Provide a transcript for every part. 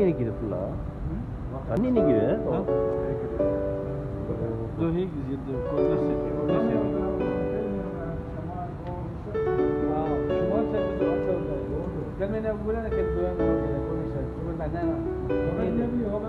நிற்கிது ஃபுல்லா தண்ணி நிற்கிது जो ही जिद्द कोयना से कोयना से हाँ शुमार से तो अच्छा होता है कल मैंने बोला ना कि दो हैं वहाँ के कोई से तो मैं ना ना भी होगा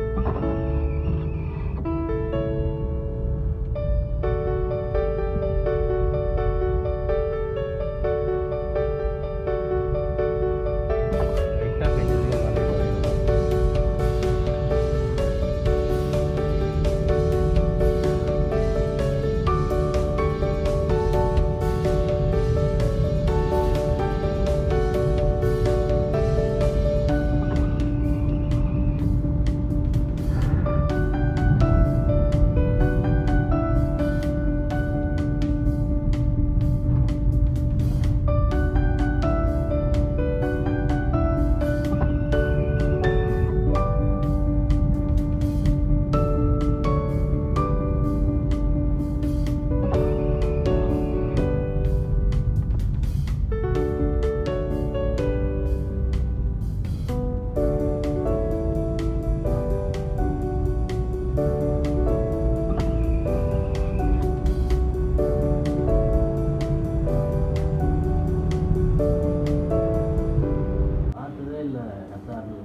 பார்த்ததே இல்லை கத்தாரில்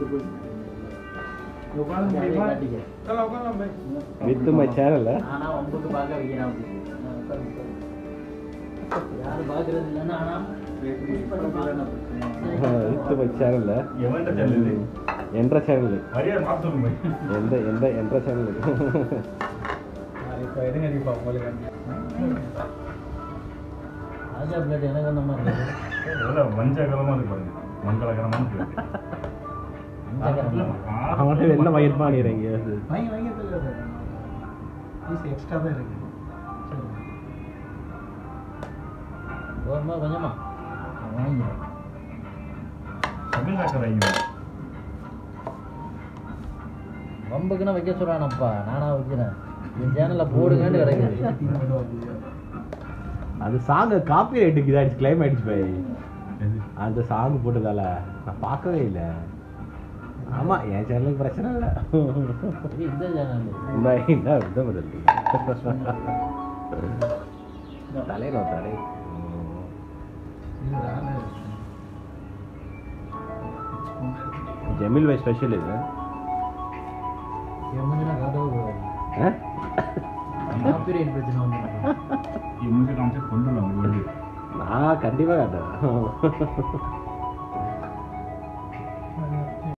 चलो उगाना भाई வித் மை சேனல் ஆனால் ஒம்புக்கு பார்க்க வைக்கிறான் யாரும் பார்க்கறது இல்லைன்னா ஆனால் வித் மை சேனல் எவன்கிட்ட செல்லுது என்ற சேனல் மரியாதை மாத்தணும் போய் எந்த எந்த என்ற சேனல் இப்போ இருங்க நீ பாப்போம் ராஜா பிளேட் எனக்கு அந்த மாதிரி இருக்குது எவ்வளோ மஞ்சகரமாக இருக்கு பாருங்க மங்களகரமான பிளேட் அவனை வெளில மயிர் பண்ணிடுறீங்க வாங்கி வாங்கி பீஸ் எக்ஸ்ட்ரா தான் இருக்கு போகும்போது கொஞ்சமா வாங்கிக்கிறேன் தமிழ் ஆக்கிற ஐயோ வம்புக்குன்னா வைக்க சொல்கிறானப்பா நானா வைக்கிறேன் என் சேனலில் போடுங்கன்னு கிடக்குது அது சாங் காப்பி ரைட்டுக்கு இதாகிடுச்சு கிளைம் ஆயிடுச்சு பை அந்த சாங் போட்டதால நான் பார்க்கவே இல்லை ஆமா என் சேனலுக்கு பிரச்சனை இல்லை இது இந்த சேனல் இந்த இந்த இந்த முதல் தலையில தலை ஜமீல் பாய் ஸ்பெஷல் இது எம்முன்னா கதவு ஆ? காப்பிரைட் பிரச்சனை வந்து இவங்க காமிச்சு கொண்டு வருது நான் கண்டிப்பா காட்டுறேன்